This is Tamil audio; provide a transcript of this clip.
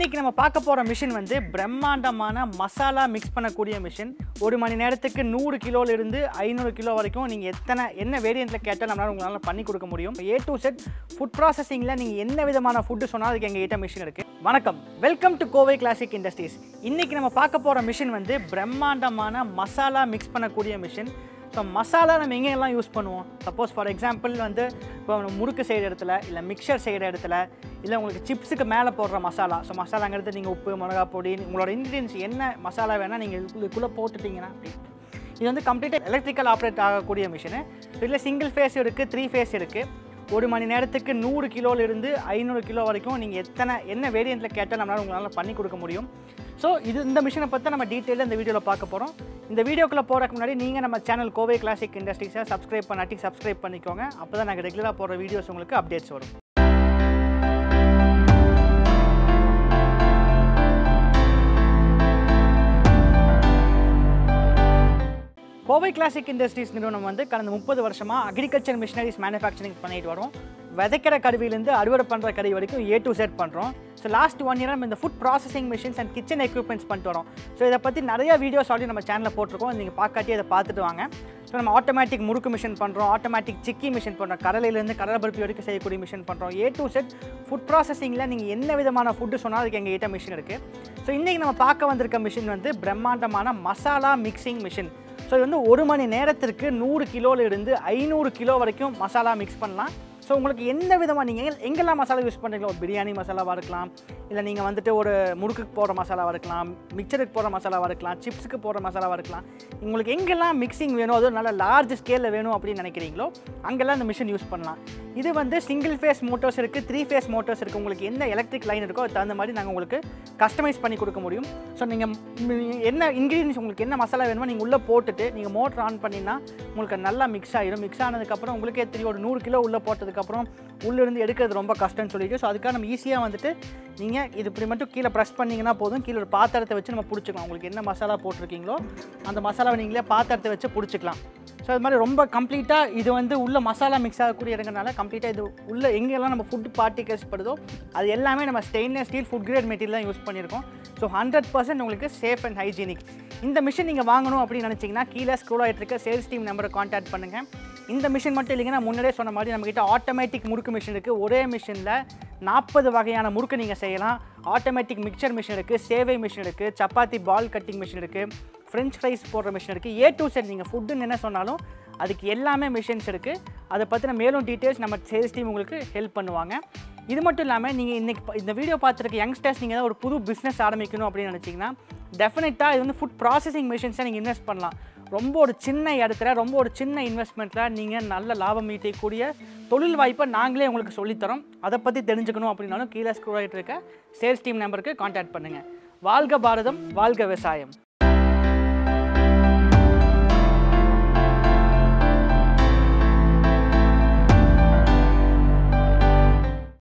இன்னைக்கு நம்ம பார்க்க போகிற மிஷின் வந்து பிரம்மாண்டமான மசாலா மிக்ஸ் பண்ணக்கூடிய மிஷின் ஒரு மணி நேரத்துக்கு நூறு கிலோல இருந்து ஐநூறு கிலோ வரைக்கும் நீங்கள் எத்தனை என்ன வேரியண்ட்டில் கேட்டால் நம்மளால உங்களால் பண்ணி கொடுக்க முடியும் ஏ டு செட் ஃபுட் ப்ராசஸிங்கில் நீங்கள் என்ன விதமான ஃபுட்டு சொன்னாலும் அதுக்கு எங்கள் கிட்ட மிஷின் இருக்குது வணக்கம் welcome to Kovai classic industries இன்னைக்கு நம்ம பார்க்க போகிற மிஷின் வந்து பிரம்மாண்டமான மசாலா மிக்ஸ் பண்ணக்கூடிய மிஷின் ஸோ மசாலா நம்ம எங்கெல்லாம் யூஸ் பண்ணுவோம் சப்போஸ் ஃபார் எக்ஸாம்பிள் வந்து இப்போ நம்ம முறுக்கு செய்கிற இடத்துல இல்லை மிக்சர் செய்கிற இடத்துல இல்லை உங்களுக்கு சிப்ஸுக்கு மேலே போடுற மசாலா ஸோ மசாலாங்கிறது நீங்கள் உப்பு மிளகா பொடி உங்களோட இன்க்ரீடியன்ஸ் என்ன மசாலா வேணால் நீங்கள் இதுக்குள்ளே போட்டுட்டீங்கன்னா அப்படி இது வந்து கம்ப்ளீட்டாக எலக்ட்ரிக்கல் ஆப்ரேட் ஆகக்கூடிய மிஷினு இதில் சிங்கிள் ஃபேஸ் இருக்குது த்ரீ ஃபேஸ் இருக்குது ஒரு மணி நேரத்துக்கு நூறு கிலோலேருந்து ஐநூறு கிலோ வரைக்கும் நீங்கள் எத்தனை என்ன வேரியண்ட்டில் கேட்டால் நம்மளால் உங்களால் பண்ணி கொடுக்க முடியும் ஸோ இது இந்த மிஷினை பற்றி நம்ம டீட்டெயிலாக இந்த வீடியோவில் பார்க்க போகிறோம் இந்த வீடியோக்குள்ளே போகிறதுக்கு முன்னாடி நீங்கள் நம்ம சேனல் கோவை கிளாசிக் இண்டஸ்ட்ரீஸை சப்ஸ்கிரைப் பண்ணாட்டி சப்ஸ்கிரைப் பண்ணிக்கோங்க அப்போ தான் நாங்கள் ரெகுலராக போகிற வீடியோஸ் உங்களுக்கு அப்டேட்ஸ் வரும் கோவை கிளாசிக் இண்டஸ்ட்ரீஸ் நிறுவனம் வந்து கடந்த முப்பது வருஷமாக அக்ரிகல்ச்சர் மிஷினரிஸ் மேனுஃபேக்சரிங் பண்ணிட்டு வரோம் விதைக்கிற கருவியிலேருந்து அறுவடை பண்ணுற கருவி வரைக்கும் ஏ டு செட் பண்ணுறோம் ஸோ லாஸ்ட் ஒன் இயர் நம்ம இந்த food processing machines and kitchen equipments பண்ணிட்டு வரோம் ஸோ இதை பற்றி நிறைய வீடியோஸ் ஆல்ரெடி நம்ம சேனலில் போட்டிருக்கோம் நீங்கள் பார்க்காட்டி அதை பார்த்துட்டு வாங்க ஸோ நம்ம ஆட்டோமேட்டிக் முறுக்கு மிஷின் பண்ணுறோம் ஆட்டோமேட்டிக் சிக்கி மிஷின் பண்ணுறோம் கடலையிலேருந்து கடலை பருப்பி வரைக்கும் செய்யக்கூடிய மிஷின் பண்ணுறோம் ஏ டு செட் ஃபுட் ப்ராசஸிங்கில் நீங்கள் என்ன விதமான ஃபுட்டு சொன்னாலும் அதுக்கு எங்கள் கிட்ட மிஷின் இருக்குது ஸோ இன்றைக்கி நம்ம பார்க்க வந்திருக்க மிஷின் வந்து பிரம்மாண்டமான மசாலா மிக்சிங் மிஷின் ஸோ இது வந்து ஒரு மணி நேரத்திற்கு நூறு கிலோல இருந்து ஐநூறு கிலோ வரைக்கும் மசாலா மிக்ஸ் பண்ணலாம் ஸோ உங்களுக்கு எந்த விதமாக நீங்கள் எங்கெல்லாம் மசாலா யூஸ் பண்ணுறீங்களோ ஒரு பிரியாணி மசாலாவாக இருக்கலாம் இல்லை நீங்கள் வந்துட்டு ஒரு முறுக்குக்கு போடுற மசாலாவாக இருக்கலாம் மிக்சருக்கு போடுற மசாலாவாக இருக்கலாம் சிப்ஸுக்கு போடுற மசாலாவாக இருக்கலாம் உங்களுக்கு எங்கெல்லாம் மிக்சிங் வேணும் அதுவும் நல்ல லார்ஜ் ஸ்கேலில் வேணும் அப்படின்னு நினைக்கிறீங்களோ அங்கெல்லாம் இந்த மிஷின் யூஸ் பண்ணலாம் இது வந்து சிங்கிள் ஃபேஸ் மோட்டர்ஸ் இருக்குது த்ரீ ஃபேஸ் மோட்டர்ஸ் இருக்குது உங்களுக்கு என்ன எலக்ட்ரிக் லைன் இருக்கோ அதுக்கு தகுந்த மாதிரி நாங்கள் உங்களுக்கு கஸ்டமைஸ் பண்ணி கொடுக்க முடியும் ஸோ நீங்கள் என்ன இன்க்ரீடியன்ஸ் உங்களுக்கு என்ன மசாலா வேணுமோ நீங்கள் உள்ளே போட்டுட்டு நீங்கள் மோட்டர் ஆன் பண்ணினா உங்களுக்கு நல்லா மிக்ஸ் ஆகிடும் மிக்ஸ் ஆனதுக்கப்புறம் உங்களுக்கே தெரியும் ஒரு நூறு கிலோ உள்ளே போட்டதுக்கப்புறம் உள்ளேருந்து எடுக்கிறது ரொம்ப கஷ்டம்னு சொல்லிட்டு ஸோ அதுக்காக நம்ம ஈஸியாக வந்துட்டு நீங்கள் இது இப்படி மட்டும் கீழே ப்ரெஸ் பண்ணிங்கன்னா போதும் கீழே ஒரு பாத்திரத்தை வச்சு நம்ம பிடிச்சிக்கலாம் உங்களுக்கு என்ன மசாலா போட்டிருக்கீங்களோ அந்த மசாலாவை நீங்களே பாத்திரத்தை வச்சு பிடிச்சிக்கலாம் ஸோ அது மாதிரி ரொம்ப கம்ப்ளீட்டாக இது வந்து உள்ள மசாலா மிக்ஸ் ஆகக்கூடிய இடங்கனால கம்ப்ளீட்டாக இது உள்ள எங்கெல்லாம் நம்ம ஃபுட் பார்ட்டிகல்ஸ் படுதோ அது எல்லாமே நம்ம stainless steel food grade material தான் யூஸ் பண்ணியிருக்கோம் ஸோ ஹண்ட்ரட் பர்சன்ட் உங்களுக்கு சேஃப் அண்ட் ஹைஜீனிக் இந்த மிஷின் நீங்கள் வாங்கணும் அப்படின்னு நினச்சிங்கன்னா கீழே ஸ்க்ரோல் ஆகிட்டு இருக்க சேல்ஸ் டீம் நம்பரை காண்டாக்ட் பண்ணுங்கள் இந்த மிஷின் மட்டும் இல்லைங்கன்னா முன்னாடியே சொன்ன மாதிரி நம்மக்கிட்ட ஆட்டோமேட்டிக் முறுக்கு மிஷின் இருக்குது ஒரே மிஷினில் நாற்பது வகையான முறுக்கு நீங்கள் செய்யலாம் ஆட்டோமேட்டிக் மிக்சர் மிஷின் இருக்குது சேவை மிஷின் இருக்குது சப்பாத்தி பால் கட்டிங் மிஷின் இருக்குது ஃப்ரெஞ்ச் ஃப்ரைஸ் போடுற மிஷின் இருக்குது ஏ டு செட் நீங்கள் ஃபுட்டுன்னு என்ன சொன்னாலும் அதுக்கு எல்லாமே மிஷின்ஸ் இருக்குது அதை பற்றின மேலும் டீட்டெயில்ஸ் நம்ம சேல்ஸ் டீம் உங்களுக்கு ஹெல்ப் பண்ணுவாங்க இது மட்டும் இல்லாமல் நீங்கள் இன்றைக்கி இந்த வீடியோ பார்த்துருக்க யங்ஸ்டர்ஸ் நீங்கள் ஏதாவது ஒரு புது பிஸ்னஸ் ஆரம்பிக்கணும் அப்படின்னு நினச்சிங்கன்னா டெஃபினட்டாக இது வந்து ஃபுட் ப்ராசஸிங் மிஷின்ஸை நீங்கள் இன்வெஸ்ட் பண்ணலாம் ரொம்ப ஒரு சின்ன இடத்துல ரொம்ப ஒரு சின்ன இன்வெஸ்ட்மெண்ட்டில் நீங்கள் நல்ல லாபம் ஈட்டக்கூடிய தொழில் வாய்ப்பை நாங்களே உங்களுக்கு சொல்லித்தரோம் அதை பற்றி தெரிஞ்சுக்கணும் அப்படின்னாலும் கீழே ஸ்க்ரோல் ஆகிட்டு இருக்க சேல்ஸ் டீம் நம்பருக்கு காண்டாக்ட் பண்ணுங்கள் வாழ்க பாரதம் வாழ்க விவசாயம்